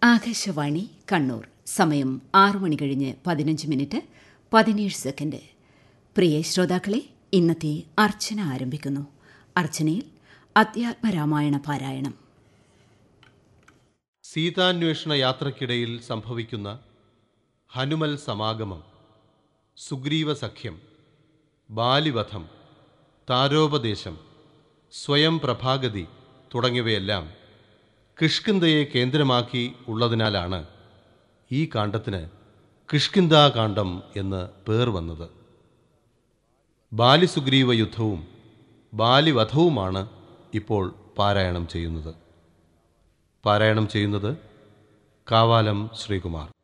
ആകാശവാണി കണ്ണൂർ സമയം ആറു മണി കഴിഞ്ഞ് പതിനഞ്ച് മിനിറ്റ് പതിനേഴ് സെക്കൻഡ് പ്രിയ ശ്രോതാക്കളെ ഇന്നത്തെ അർച്ചന ആരംഭിക്കുന്നു അർച്ചനയിൽ അധ്യാത്മരാമായണ പാരായണം സീതാന്വേഷണ യാത്രക്കിടയിൽ സംഭവിക്കുന്ന ഹനുമൽ സമാഗമം സുഗ്രീവ സഖ്യം ബാലിവധം താരോപദേശം സ്വയം പ്രഭാഗതി തുടങ്ങിയവയെല്ലാം കിഷ്കിന്ധയെ കേന്ദ്രമാക്കി ഉള്ളതിനാലാണ് ഈ കാണ്ഡത്തിന് കിഷ്കിന്ധാകാന്ഡം എന്ന് പേർ വന്നത് ബാലിസുഗ്രീവ യുദ്ധവും ബാലിവധവുമാണ് ഇപ്പോൾ പാരായണം ചെയ്യുന്നത് പാരായണം ചെയ്യുന്നത് കാവാലം ശ്രീകുമാർ